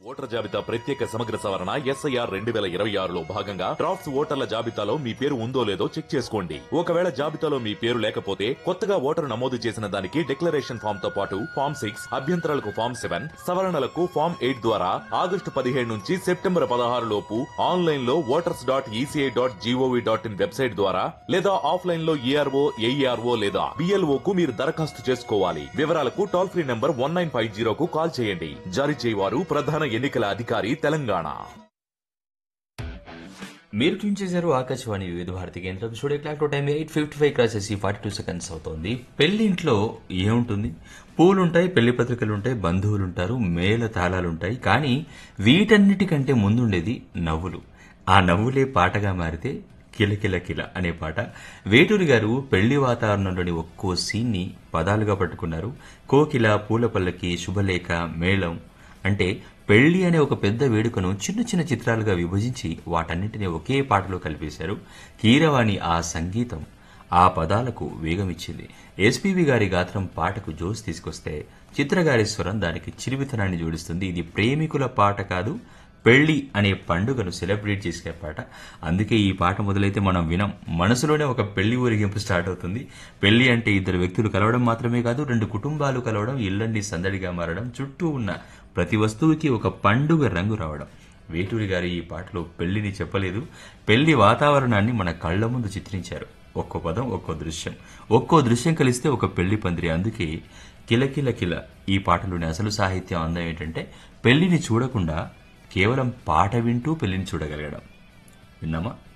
voter జాబితా ప్రత్యేక సమగ్ర సవరణ ఎస్ఐఆర్ రెండు వేల ఇరవై ఆరులో భాగంగా డ్రాఫ్ట్స్ ఓటర్ల జాబితాలో మీ పేరు ఉందో లేదో చెక్ చేసుకోండి ఒకవేళ జాబితాలో మీ పేరు లేకపోతే కొత్తగా ఓటరు నమోదు చేసిన దానికి డిక్లరేషన్ ఫామ్ తో పాటు ఫామ్ సిక్స్ అభ్యంతరాలకు ఫామ్ సెవెన్ సవరణలకు ఫామ్ ఎయిట్ ద్వారా ఆగస్టు పదిహేడు నుంచి సెప్టెంబర్ పదహారు లోపు ఆన్లైన్ లో voters dot ECI dot GOV dot in website ద్వారా లేదా ఆఫ్లైన్ లో ఈఆర్ఓ ఏఈఆర్ఓ లేదా బిఎల్ఓ కు మీరు దరఖాస్తు చేసుకోవాలి వివరాలకు toll free number one nine five జీరోకు కాల్ చేయండి జారీ చేయవారు ప్రధాన ఎన్నికల అధికారి తెలంగాణ మీరు ట్యూన్ చేశారు ఆకాశవాణి వివిధ భారతి కేంద్రం studio clock time eight fifty five cross చేసి ఫార్టీ టూ సెకండ్స్ అవుతోంది పెళ్లింట్లో ఏముంటుంది పూలుంటాయి పెళ్లి పత్రికలు ఉంటాయి బంధువులు ఉంటారు మేళ తాళాలు ఉంటాయి కానీ వీటన్నిటికంటే ముందుండేది నవ్వులు ఆ నవ్వులే పాటగా మారితే కిలకిల కిల అనే పాట వేటూరి గారు పెళ్లి వాతావరణంలోని ఒక్కో సీన్ని పదాలుగా పట్టుకున్నారు కోకిల పూల పల్లకి శుభలేఖ మేళం అంటే పెళ్లి అనే ఒక పెద్ద వేడుకను చిన్న చిన్న చిత్రాలుగా విభజించి వాటన్నింటినీ ఒకే పాటలో కలిపేశారు కీరవాణి ఆ సంగీతం ఆ పదాలకు వేగమిచ్చింది ఎస్పీబి గారి గాత్రం పాటకు జోస్ తీసుకొస్తే చిత్రగారి స్వరం దానికి చిలివితనాన్ని జోడిస్తుంది ఇది ప్రేమికుల పాట కాదు పెళ్లి అనే పండుగను సెలబ్రేట్ చేసే పాట అందుకే ఈ పాట మొదలైతే మనం వినం మనసులోనే ఒక పెళ్లి ఊరేగింపు స్టార్ట్ అవుతుంది పెళ్లి అంటే ఇద్దరు వ్యక్తులు కలవడం మాత్రమే కాదు రెండు కుటుంబాలు కలవడం ఇళ్లన్నీ సందడిగా మారడం చుట్టూ ఉన్న ప్రతి వస్తువుకి ఒక పండుగ రంగు రావడం వేటూరి గారి ఈ పాటలో పెళ్లిని చెప్పలేదు పెళ్లి వాతావరణాన్ని మన కళ్ల ముందు చిత్రించారు ఒక్కో పదం ఒక్కో దృశ్యం ఒక్కో దృశ్యం కలిస్తే ఒక పెళ్లి పందిరి అందుకే కిలకిల కిల ఈ పాటలోని అసలు సాహిత్యం అందం ఏంటంటే పెళ్లిని చూడకుండా కేవలం పాట వింటూ పెళ్లిని చూడగలగడం విన్నామా